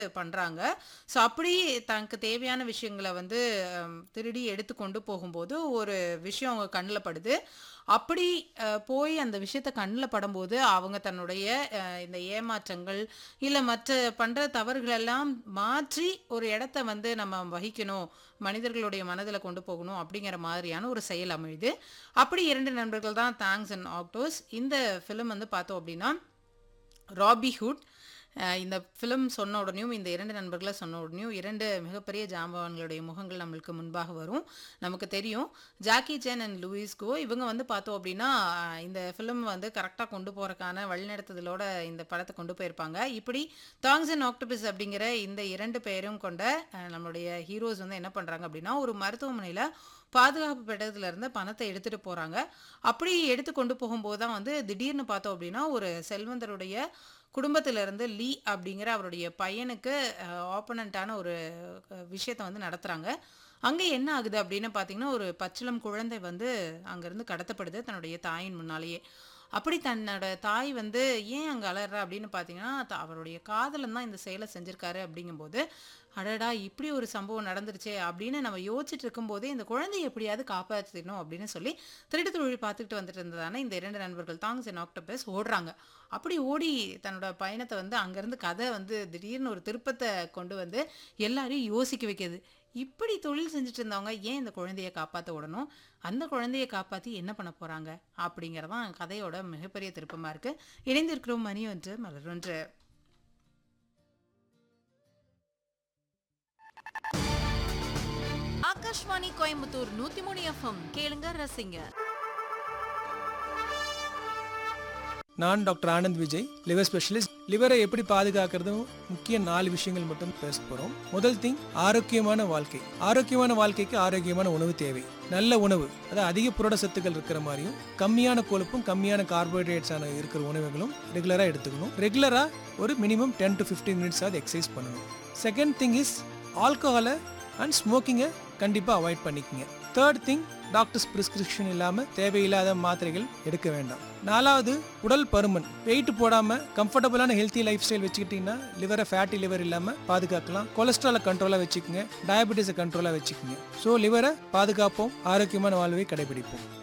பண்றாங்க. ஸோ அப்படி தனக்கு தேவையான விஷயங்கள வந்து அம் திருடி எடுத்து கொண்டு போகும்போது, ஒரு விஷயம் அவங்க கண்ல படுது. அப்படி அ போய் அந்த விஷயத்த கண்ல படும்போது, அவங்க தன்னுடைய அ இந்த ஏமாற்றங்கள், இல்ல மற்ற பண்ற தவறுகளெல்லாம் மாற்றி ஒரு இடத்த வந்து நம்ம வகிக்கணும். மனிதர்களுடைய மனதில கொண்டு போகணும் அப்படிங்கிற மாதிரியான ஒரு செயல் அமையுது. அப்படி 2 நண்பர்கள் தான் தாங்ஸ் அண்ட் ஆக்டோஸ். இந்த ஃபிலிம் வந்து பார்த்தோம் அப்படின்னா, ராபி ஹுட். அ இந்த ஃபிலிம் சொன்ன உடனேயும், இந்த 2 நண்பர்கள சொன்ன உடனேயும் 2 மிகப்பெரிய ஜாம்பவான்களுடைய முகங்கள் நம்மளுக்கு முன்பாக வரும். நமக்கு தெரியும். Jackie Chan and Louis Koo இவங்க வந்து பார்த்தோம் அப்படின்னா, இந்த ஃபிலிம் வந்து கரெக்ட்டா கொண்டு போறக்கான வழிநடத்துதலோட இந்த படத்த கொண்டு போயிருப்பாங்க. இப்படி தாங்ஸ் அண்ட் ஆக்டோபஸ் அப்படிங்கிற இந்த 2 பெயரும் கொண்ட அ நம்மளுடைய ஹீரோஸ் வந்து என்ன பண்றாங்க அப்படின்னா, ஒரு மருத்துவமனையில பாதுகாப்பு பெட்டகத்துல இருந்து பணத்த எடுத்துட்டு போறாங்க. அப்படி எடுத்து கொண்டு போகும்போது தான் வந்து திடீர்னு பார்த்தோம் அப்படின்னா, ஒரு செல்வந்தருடைய குடும்பத்திலிருந்து லீ அப்படிங்கிற அவருடைய பையனுக்கு அ ஆப்போனன்ட்டான ஒரு அ விஷயத்த வந்து நடத்துறாங்க. அங்க என்ன ஆகுது அப்படின்னு பார்த்தீங்கன்னா, ஒரு பச்சிளம் குழந்தை வந்து அங்கருந்து கடத்தப்படுது தன்னுடைய தாயின் முன்னாலேயே. அப்படி தன்னோட தாய் வந்து ஏன் அங்க அலர்றா அப்படின்னு பார்த்தீங்கன்னா, த அவருடைய காதலன் தான் இந்த செயல செஞ்சிருக்காரு அப்படிங்கும்போது, அடடா! இப்படி ஒரு சம்பவம் நடந்துருச்சே அப்படின்னு நம்ம யோசிச்சுட்டு இருக்கும்போதே, இந்த குழந்தைய எப்படியாவது காப்பாத்திடணும் அப்படின்னு சொல்லி, திருட்டு தொழில் பார்த்துக்கிட்டு வந்துட்டு இருந்ததான இந்த 2 நண்பர்கள் தாங்ஸ் அண்ட் ஆக்டோபஸ் ஓடுறாங்க. அப்படி ஓடி தன்னோட பயணத்த வந்து அங்கருந்து கதை வந்து திடீர்னு ஒரு திருப்பத்த கொண்டு வந்து எல்லாரையும் யோசிக்க வைக்குது. இப்படி தொழில் செஞ்சுட்டு இருந்தவங்க ஏன் இந்த குழந்தைய காப்பாத்த ஓடணும்? அந்த குழந்தைய காப்பாத்தி என்ன பண்ண போறாங்க? அப்படிங்கிறது தான் கதையோட மிகப்பெரிய திருப்பமா இருக்கு. இணைந்திருக்கிறோம் மணி ஒன்று மலர் ஒன்று. ஆகாஷ்வாணி கோயம்புத்தூர் 103 எஃப்எம் கேளுங்க ரசிங்க. நான் doctor Anand Vijay liver specialist லிவரை எப்படி பாதுகாக்கிறதும் முக்கிய நாலு விஷயங்கள் மட்டும் பேச போறோம் முதல் திங் ஆரோக்கியமான வாழ்க்கை ஆரோக்கியமான வாழ்க்கைக்கு ஆரோக்கியமான உணவு தேவை நல்ல உணவு அதாவது அதிக புரட சத்துக்கள் இருக்கிற மாதிரியும் கம்மியான கொழுப்பும் கம்மியான கார்போஹைட்ரேட்ஸான இருக்கிற உணவுகளும் ரெகுலரா எடுத்துக்கணும் ரெகுலரா ஒரு minimum ten to fifteen minutes ஆகுது எக்ஸசைஸ் பண்ணணும் செகண்ட் திங் இஸ் ஆல்கஹாலை அண்ட் ஸ்மோக்கிங்கை கண்டிப்பாக அவாய்ட் பண்ணிக்கங்க தேர்ட் திங் டாக்டர்ஸ் பிரிஸ்கிரிப்ஷன் இல்லாமல் தேவையில்லாத மாத்திரைகள் எடுக்க வேண்டாம் நாலாவது உடல் பருமன் வெயிட் போடாமல் கம்ஃபர்டபுளான ஹெல்த்தி லைஃப் ஸ்டைல் வச்சுக்கிட்டிங்கன்னா லிவரை ஃபேட்டி லிவர் இல்லாமல் பாதுகாக்கலாம் கொலஸ்ட்ராலை கண்ட்ரோலாக வச்சுக்கோங்க டயபெட்டிஸை கண்ட்ரோலாக வச்சுக்கோங்க ஸோ லிவரை பாதுகாப்போம் ஆரோக்கியமான வாழ்வை கடைபிடிப்போம்